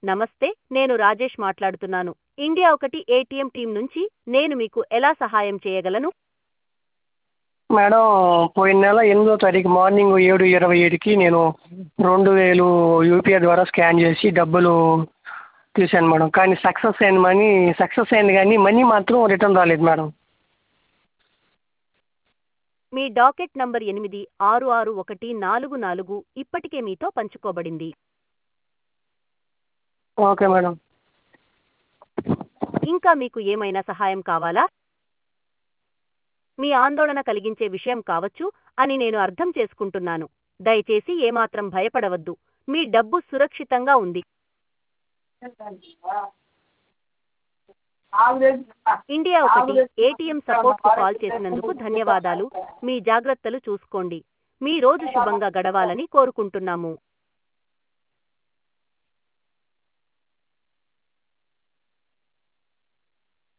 నమస్తే నేను రాజేష్ మాట్లాడుతున్నాను ఇండియా ఒకటి ఏటీఎం టీం నుంచి నేను మీకు ఎలా సహాయం చేయగలను మేడం పోయిన నెల ఎనిమిదో తారీఖు మార్నింగ్ ఏడు ఇరవై ఏడుకి నేను రెండు వేలు యూపీఐ ద్వారా స్కాన్ చేసి డబ్బులు తీశాను మేడం కానీ సక్సెస్ అయింది మనీ సక్సెస్ అయింది కానీ మనీ మాత్రం రిటర్న్ రాలేదు మేడం మీ డాకెట్ నంబర్ ఎనిమిది ఆరు ఆరు ఒకటి నాలుగు నాలుగు ఇప్పటికే మీతో పంచుకోబడింది ఓకే మేడం ఇంకా మీకు ఏమైనా సహాయం కావాలా మీ ఆందోళన కలిగించే విషయం కావచ్చు అని నేను అర్థం చేసుకుంటున్నాను దయచేసి ఏమాత్రం భయపడవద్దు మీ డబ్బు సురక్షితంగా ఉంది ఇండియా ఒకటి ఏటీఎం సపోర్ట్కు కాల్ చేసినందుకు ధన్యవాదాలు మీ జాగ్రత్తలు చూసుకోండి మీ రోజు శుభంగా గడవాలని కోరుకుంటున్నాము